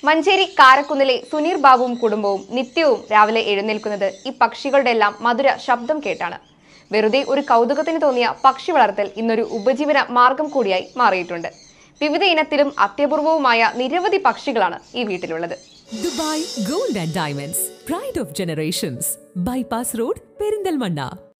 മഞ്ചേരി കാരക്കുന്നിലെ സുനീർ ബാബുവും കുടുംബവും നിത്യവും രാവിലെ എഴുന്നേൽക്കുന്നത് ഈ പക്ഷികളുടെ എല്ലാം മധുര ശബ്ദം കേട്ടാണ് വെറുതെ ഒരു കൗതുകത്തിന് തോന്നിയ പക്ഷി വളർത്തൽ ഇന്നൊരു ഉപജീവന മാർഗം കൂടിയായി മാറിയിട്ടുണ്ട് വിവിധ ഇനത്തിലും അത്യപൂർവവുമായ നിരവധി പക്ഷികളാണ് ഈ വീട്ടിലുള്ളത് Dubai gold and diamonds pride of generations bypass road Perinthalmanna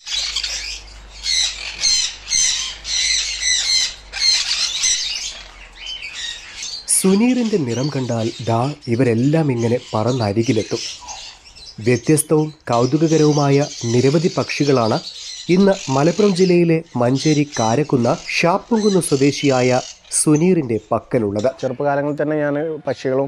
സുനീറിന്റെ നിറം കണ്ടാൽ ദാ ഇവരെല്ലാം ഇങ്ങനെ പറന്നരികിലെത്തും വ്യത്യസ്തവും കൗതുകകരവുമായ നിരവധി പക്ഷികളാണ് ഇന്ന് മലപ്പുറം ജില്ലയിലെ മഞ്ചേരി കാരക്കുന്ന ഷാപ്പുംകുന്ന് സ്വദേശിയായ സുനീറിന്റെ പക്കലുള്ളത് ചെറുപ്പകാലങ്ങളിൽ തന്നെ ഞാൻ പക്ഷികളും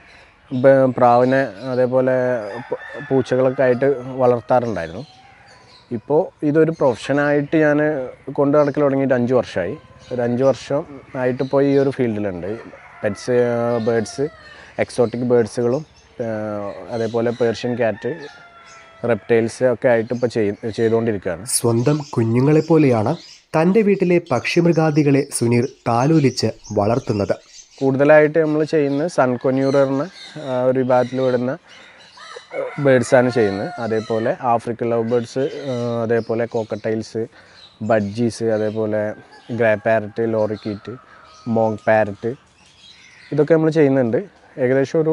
ബ- പ്രാവിനെ അതേപോലെ പ- പൂച്ചകളൊക്കെ ആയിട്ട് വളർത്താറുണ്ടായിരുന്നു ഇപ്പോൾ ഇതൊരു പ്രൊഫഷനായിട്ട് ഞാൻ കൊണ്ട് നടക്കൽ തുടങ്ങിയിട്ട് അഞ്ച് വർഷമായി ഒരു അഞ്ച് വർഷം ആയിട്ട് ഇപ്പോൾ ഈ ഒരു ഫീൽഡിലുണ്ട് പെറ്റ്സ് ബേഡ്സ് എക്സോട്ടിക് ബേഡ്സുകളും അതേപോലെ പേർഷ്യൻ ക്യാറ്റ് റെപ്റ്റൈൽസ് ഒക്കെ ആയിട്ട് ഇപ്പോൾ ചെയ് ചെയ്തുകൊണ്ടിരിക്കുകയാണ് സ്വന്തം കുഞ്ഞുങ്ങളെപ്പോലെയാണ് തൻ്റെ വീട്ടിലെ പക്ഷിമൃഗാദികളെ സുനീർ താലോലിച്ച് വളർത്തുന്നത് കൂടുതലായിട്ട് നമ്മൾ ചെയ്യുന്നത് സൺ കൊന്യൂററിന് ഒരു വിഭാഗത്തിൽ വിടുന്ന ബേഡ്സാണ് ചെയ്യുന്നത് അതേപോലെ ആഫ്രിക്കൻ ലവ് ബേഡ്സ് അതേപോലെ കോക്കട്ടൈൽസ് ബഡ്ജീസ് അതേപോലെ grey parrot lorikeet monk parrot ഇതൊക്കെ നമ്മൾ ചെയ്യുന്നുണ്ട് ഏകദേശം ഒരു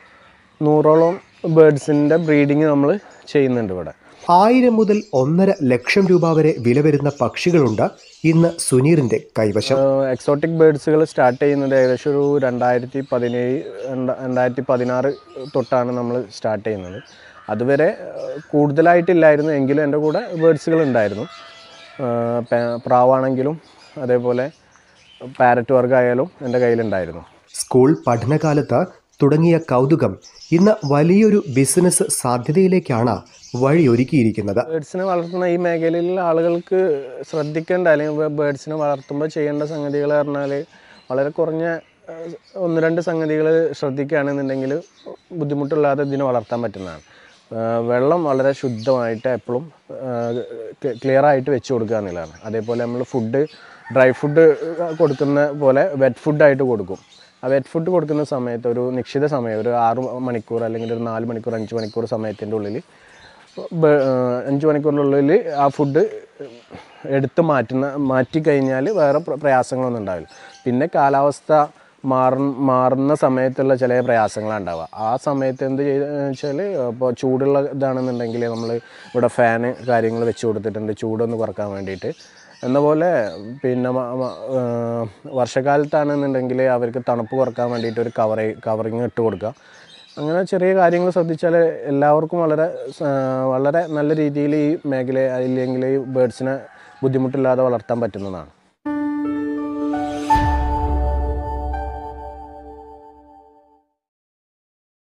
നൂറോളം ബേഡ്സിൻ്റെ ബ്രീഡിങ് നമ്മൾ ചെയ്യുന്നുണ്ട് ഇവിടെ ആയിരം മുതൽ ഒന്നര ലക്ഷം രൂപ വരെ വില വരുന്ന പക്ഷികളുണ്ട് ഇന്ന് സുനീറിന്റെ കൈവശം എക്സോട്ടിക് ബേഡ്സുകൾ സ്റ്റാർട്ട് ചെയ്യുന്നത് ഏകദേശം ഒരു രണ്ടായിരത്തി പതിനേഴ് രണ്ട- രണ്ടായിരത്തി പതിനാറ് തൊട്ടാണ് നമ്മൾ സ്റ്റാർട്ട് ചെയ്യുന്നത് അതുവരെ ഏഹ്, കൂടുതലായിട്ടില്ലായിരുന്നു എങ്കിലും എൻ്റെ കൂടെ ബേഡ്സുകൾ ഉണ്ടായിരുന്നു ഏഹ്, പേ- പ്രാവാണെങ്കിലും അതേപോലെ പാരറ്റ് വർഗ്ഗമായാലും എൻ്റെ കയ്യിലുണ്ടായിരുന്നു സ്കൂൾ പഠനകാലത്ത് തുടങ്ങിയ കൗതുകം ഇന്ന് വലിയൊരു ബിസിനസ് സാധ്യതയിലേക്കാണ് വഴിയൊരുക്കിയിരിക്കുന്നത് ബേഡ്സിനെ വളർത്തുന്ന ഈ മേഖലയിലുള്ള ആളുകൾക്ക് ശ്രദ്ധിക്കേണ്ട അല്ലെങ്കിൽ ബേഡ്സിനെ വളർത്തുമ്പോൾ ചെയ്യേണ്ട സംഗതികൾ പറഞ്ഞാൽ വളരെ കുറഞ്ഞ ഏഹ്, ഒന്ന് രണ്ട് സംഗതികൾ ശ്രദ്ധിക്കുകയാണെന്നുണ്ടെങ്കിൽ ബുദ്ധിമുട്ടില്ലാതെ ഇതിനെ വളർത്താൻ പറ്റുന്നതാണ് ഏഹ്, വെള്ളം വളരെ ശുദ്ധമായിട്ട് എപ്പോഴും ക്ലിയർ ആയിട്ട് വെച്ച് കൊടുക്കുക എന്നുള്ളതാണ് അതേപോലെ നമ്മൾ ഫുഡ് ഡ്രൈ ഫുഡ് കൊടുക്കുന്ന പോലെ വെറ്റ് ഫുഡായിട്ട് കൊടുക്കും ആ വെറ്റ് ഫുഡ് കൊടുക്കുന്ന സമയത്ത് ഒരു നിശ്ചിത സമയം ഒരു ആറ് മണിക്കൂർ അല്ലെങ്കിൽ ഒരു നാല് മണിക്കൂർ അഞ്ച് മണിക്കൂർ സമയത്തിൻ്റെ ഉള്ളിൽ ബ- ഏഹ് അഞ്ച് മണിക്കൂറിനുള്ളിൽ ആ ഫുഡ് എടുത്ത് മാറ്റുന്ന മാറ്റി കഴിഞ്ഞാൽ വേറെ പ്ര- പ്രയാസങ്ങളൊന്നും ഉണ്ടാവില്ല പിന്നെ കാലാവസ്ഥ മാറുന്ന മാറുന്ന സമയത്തുള്ള ചില പ്രയാസങ്ങളാണ് ഉണ്ടാവുക ആ സമയത്ത് എന്ത് ചെയ്ത് വെച്ചാൽ ഇപ്പോൾ ചൂടുള്ള ഇതാണെന്നുണ്ടെങ്കിൽ നമ്മൾ ഇവിടെ ഫാന് കാര്യങ്ങൾ വെച്ച് കൊടുത്തിട്ടുണ്ട് ചൂടൊന്ന് കുറക്കാൻ വേണ്ടിയിട്ട് എന്ന പോലെ പിന്നെ മ- മ- ഏഹ് വർഷക്കാലത്താണെന്നുണ്ടെങ്കിൽ അവർക്ക് തണുപ്പ് കുറക്കാൻ വേണ്ടിയിട്ട് ഒരു കവറി കവറിങ് ഇട്ട് കൊടുക്കുക അങ്ങനെ ചെറിയ കാര്യങ്ങൾ ശ്രദ്ധിച്ചാൽ എല്ലാവർക്കും വളരെ സ- വളരെ നല്ല രീതിയിൽ ഈ മേഖല അല്ലെങ്കിൽ ഈ ബേഡ്സിനെ ബുദ്ധിമുട്ടില്ലാതെ വളർത്താൻ പറ്റുന്നതാണ്